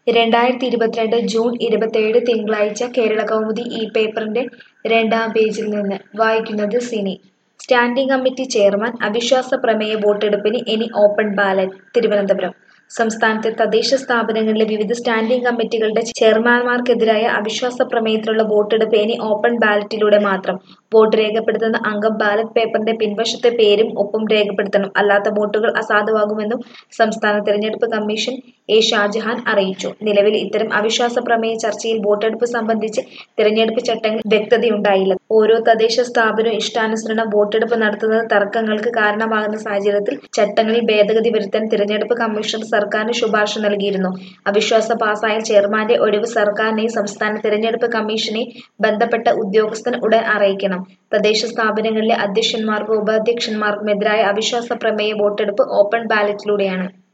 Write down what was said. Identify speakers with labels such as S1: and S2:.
S1: രണ്ടായിരത്തി ഇരുപത്തിരണ്ട് ജൂൺ ഇരുപത്തേഴ് തിങ്കളാഴ്ച കേരളകൗമുദി ഈ പേപ്പറിന്റെ രണ്ടാം പേജിൽ നിന്ന് വായിക്കുന്നത് സിനി സ്റ്റാൻഡിംഗ് കമ്മിറ്റി ചെയർമാൻ അവിശ്വാസ പ്രമേയ വോട്ടെടുപ്പിന് ഇനി ഓപ്പൺ ബാലറ്റ് തിരുവനന്തപുരം സംസ്ഥാനത്തെ തദ്ദേശ സ്ഥാപനങ്ങളിലെ വിവിധ സ്റ്റാൻഡിംഗ് കമ്മിറ്റികളുടെ ചെയർമാൻമാർക്കെതിരായ അവിശ്വാസ പ്രമേയത്തിലുള്ള വോട്ടെടുപ്പ് ഇനി ഓപ്പൺ ബാലറ്റിലൂടെ മാത്രം വോട്ട് രേഖപ്പെടുത്തുന്ന അംഗം ബാലറ്റ് പേപ്പറിന്റെ പിൻവശത്തെ പേരും ഒപ്പും രേഖപ്പെടുത്തണം അല്ലാത്ത വോട്ടുകൾ അസാധുവാകുമെന്നും സംസ്ഥാന തെരഞ്ഞെടുപ്പ് കമ്മീഷൻ എ ഷാജഹാൻ അറിയിച്ചു നിലവിൽ ഇത്തരം അവിശ്വാസ പ്രമേയ ചർച്ചയിൽ വോട്ടെടുപ്പ് സംബന്ധിച്ച് തിരഞ്ഞെടുപ്പ് ചട്ടങ്ങളിൽ വ്യക്തതയുണ്ടായില്ല ഓരോ തദ്ദേശ സ്ഥാപനവും ഇഷ്ടാനുസരണം വോട്ടെടുപ്പ് നടത്തുന്നത് തർക്കങ്ങൾക്ക് കാരണമാകുന്ന സാഹചര്യത്തിൽ ചട്ടങ്ങളിൽ ഭേദഗതി വരുത്താൻ തിരഞ്ഞെടുപ്പ് കമ്മീഷണർ സർക്കാരിന് ശുപാർശ നൽകിയിരുന്നു അവിശ്വാസ പാസായാൽ ചെയർമാന്റെ ഒഴിവ് സർക്കാരിനെയും സംസ്ഥാന തിരഞ്ഞെടുപ്പ് കമ്മീഷനെയും ബന്ധപ്പെട്ട ഉദ്യോഗസ്ഥൻ ഉടൻ അറിയിക്കണം തദ്ദേശ സ്ഥാപനങ്ങളിലെ അധ്യക്ഷന്മാർക്കും ഉപാധ്യക്ഷന്മാർക്കും എതിരായ അവിശ്വാസ പ്രമേയ വോട്ടെടുപ്പ് ഓപ്പൺ ബാലറ്റിലൂടെയാണ്